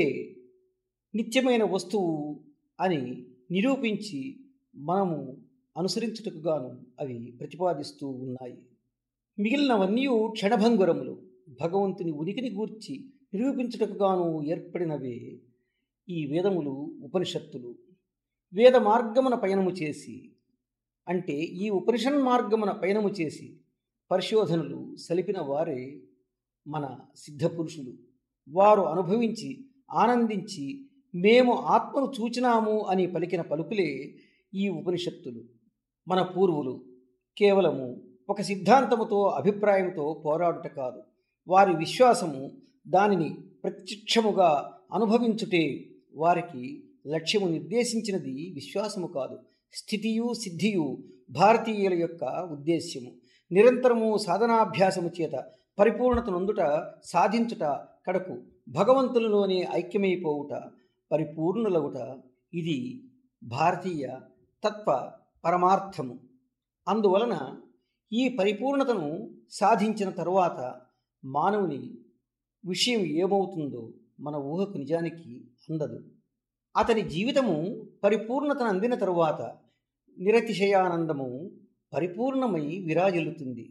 నిత్యమైన వస్తువు అని నిరూపించి మనము అనుసరించుటకు గాను అవి ప్రతిపాదిస్తూ ఉన్నాయి మిగిలినవన్నీ క్షణభంగురములు భగవంతుని ఉనికిని గూర్చి నిరూపించుటకు గాను ఏర్పడినవే ఈ వేదములు ఉపనిషత్తులు వేద మార్గమున పయనము చేసి అంటే ఈ ఉపనిషన్ మార్గమున పయనము చేసి పరిశోధనలు సలిపిన వారే మన సిద్ధపురుషులు వారు అనుభవించి ఆనందించి మేము ఆత్మను చూచినాము అని పలికిన పలుకులే ఈ ఉపనిషత్తులు మన పూర్వులు కేవలము ఒక సిద్ధాంతముతో అభిప్రాయంతో పోరాడుట కాదు వారి విశ్వాసము దానిని ప్రత్యక్షముగా అనుభవించుటే వారికి లక్ష్యము నిర్దేశించినది విశ్వాసము కాదు స్థితియు సిద్ధియు భారతీయుల యొక్క ఉద్దేశ్యము నిరంతరము సాధనాభ్యాసము చేత పరిపూర్ణత నొందుట సాధించుట కడకు భగవంతునిలోనే ఐక్యమైపోవుట పరిపూర్ణులవుట ఇది భారతీయ తత్వ పరమార్థము అందువలన ఈ పరిపూర్ణతను సాధించిన తరువాత మానవుని విషయం ఏమవుతుందో మన ఊహకు నిజానికి అందదు అతని జీవితము పరిపూర్ణతను అందిన తరువాత నిరతిశయానందము పరిపూర్ణమై విరాజిల్లుతుంది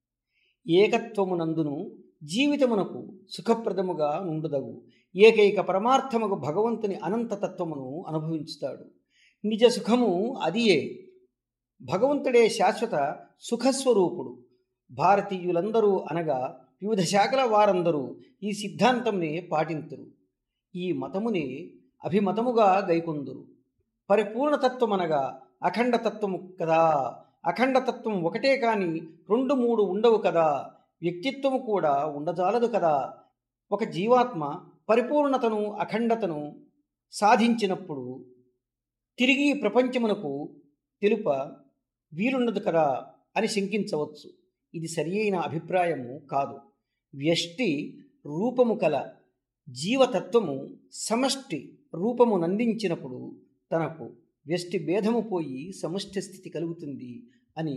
ఏకత్వమునందును జీవితమునకు సుఖప్రదముగా నుండుదగు ఏకైక పరమార్థముకు భగవంతుని అనంతతత్వమును అనుభవించుతాడు నిజ సుఖము అదియే భగవంతుడే శాశ్వత సుఖస్వరూపుడు భారతీయులందరూ అనగా వివిధ శాఖల వారందరూ ఈ సిద్ధాంతంనే పాటింతురు ఈ మతమునే అభిమతముగా గైకొందురు పరిపూర్ణతత్వమనగా అఖండతత్వము కదా అఖండతత్వం ఒకటే కాని రెండు మూడు ఉండవు కదా వ్యక్తిత్వము కూడా ఉండజాలదు కదా ఒక జీవాత్మ పరిపూర్ణతను అఖండతను సాధించినప్పుడు తిరిగి ప్రపంచమునకు తెలుప వీలుండదు కదా అని శంకించవచ్చు ఇది సరియైన అభిప్రాయము కాదు వ్యష్టి రూపము కల జీవతత్వము సమష్టి రూపము నందించినప్పుడు తనకు వ్యష్టి భేదము పోయి సమష్టి స్థితి కలుగుతుంది అని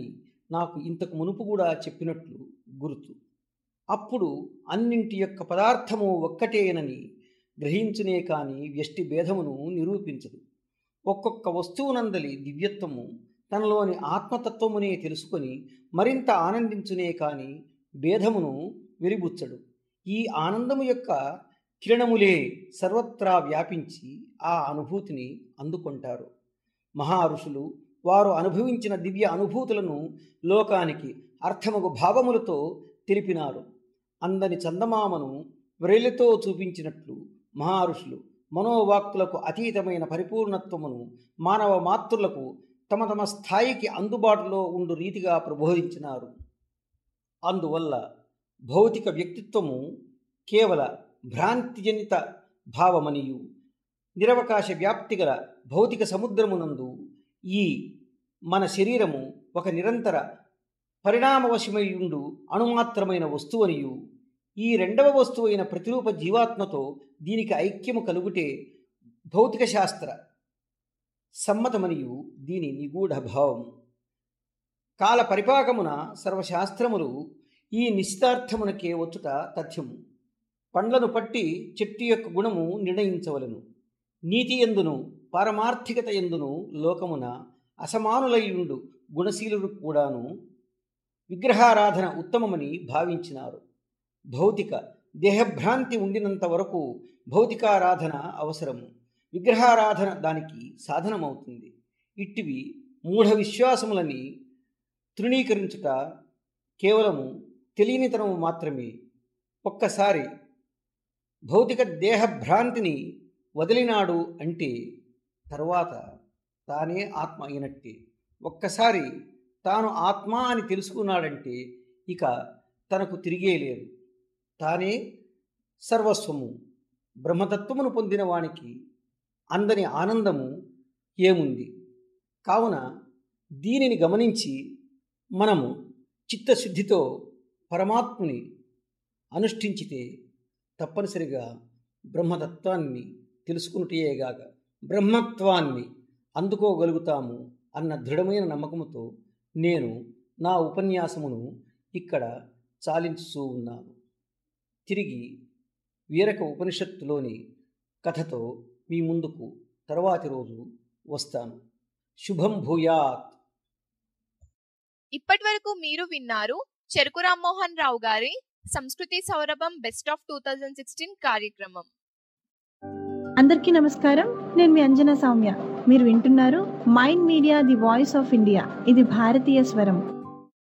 నాకు ఇంతకు మునుపు కూడా చెప్పినట్లు గుర్తు అప్పుడు అన్నింటి యొక్క పదార్థము ఒక్కటేనని గ్రహించునే కాని వ్యష్టి భేదమును నిరూపించదు ఒక్కొక్క వస్తువునందలి దివ్యత్వము తనలోని ఆత్మతత్వమునే తెలుసుకొని మరింత ఆనందించునే కాని భేదమును వెలిబుచ్చడు ఈ ఆనందము యొక్క కిరణములే సర్వత్రా వ్యాపించి ఆ అనుభూతిని అందుకుంటారు మహా ఋషులు వారు అనుభవించిన దివ్య అనుభూతులను లోకానికి అర్థమగు భావములతో తెలిపినారు అందని చందమామను వ్రేలితో చూపించినట్లు మహర్షులు మనోవాక్కులకు అతీతమైన పరిపూర్ణత్వమును మానవ మాతృలకు తమ తమ స్థాయికి అందుబాటులో ఉండు రీతిగా ప్రబోధించినారు అందువల్ల భౌతిక వ్యక్తిత్వము కేవల భ్రాంతిజనిత భావమనియు నిరవకాశ వ్యాప్తిగల భౌతిక సముద్రమునందు ఈ మన శరీరము ఒక నిరంతర పరిణామవశమయుండు అణుమాత్రమైన వస్తువనియు ఈ రెండవ వస్తువైన ప్రతిరూప జీవాత్మతో దీనికి ఐక్యము కలుగుటే భౌతిక శాస్త్ర సమ్మతమనియు దీని నిగూఢ భావం కాల పరిపాకమున సర్వశాస్త్రములు ఈ నిశ్చితార్థమునకే వచ్చుట తథ్యము పండ్లను పట్టి చెట్టు యొక్క గుణము నిర్ణయించవలను నీతి ఎందును పారమార్థికత ఎందును లోకమున అసమానులయ్యుండు గుణశీలుడు కూడాను విగ్రహారాధన ఉత్తమమని భావించినారు భౌతిక దేహభ్రాంతి ఉండినంత వరకు భౌతికారాధన అవసరము విగ్రహారాధన దానికి సాధనమవుతుంది ఇట్టివి మూఢ విశ్వాసములని తృణీకరించుట కేవలము తెలియనితనము మాత్రమే ఒక్కసారి భౌతిక దేహభ్రాంతిని వదిలినాడు అంటే తరువాత తానే ఆత్మ అయినట్టే ఒక్కసారి తాను ఆత్మ అని తెలుసుకున్నాడంటే ఇక తనకు తిరిగే లేదు తానే సర్వస్వము బ్రహ్మతత్వమును పొందిన వానికి అందని ఆనందము ఏముంది కావున దీనిని గమనించి మనము చిత్తశుద్ధితో పరమాత్ముని అనుష్ఠించితే తప్పనిసరిగా బ్రహ్మతత్వాన్ని తెలుసుకున్నటేగాక బ్రహ్మత్వాన్ని అందుకోగలుగుతాము అన్న దృఢమైన నమ్మకముతో నేను నా ఉపన్యాసమును ఇక్కడ చాలించుతూ ఉన్నాను తిరిగి వీరక ఉపనిషత్తులోని కథతో మీ ముందుకు తర్వాతి రోజు వస్తాను శుభం భూయాత్ ఇప్పటి వరకు మీరు విన్నారు చెరుకు రామ్మోహన్ రావు గారి సంస్కృతి సౌరభం best of two thousand sixteen కార్యక్రమం అందరికీ నమస్కారం నేను మీ అంజనా సౌమ్య మీరు వింటున్నారు mind media the voice of India ఇది భారతీయ స్వరం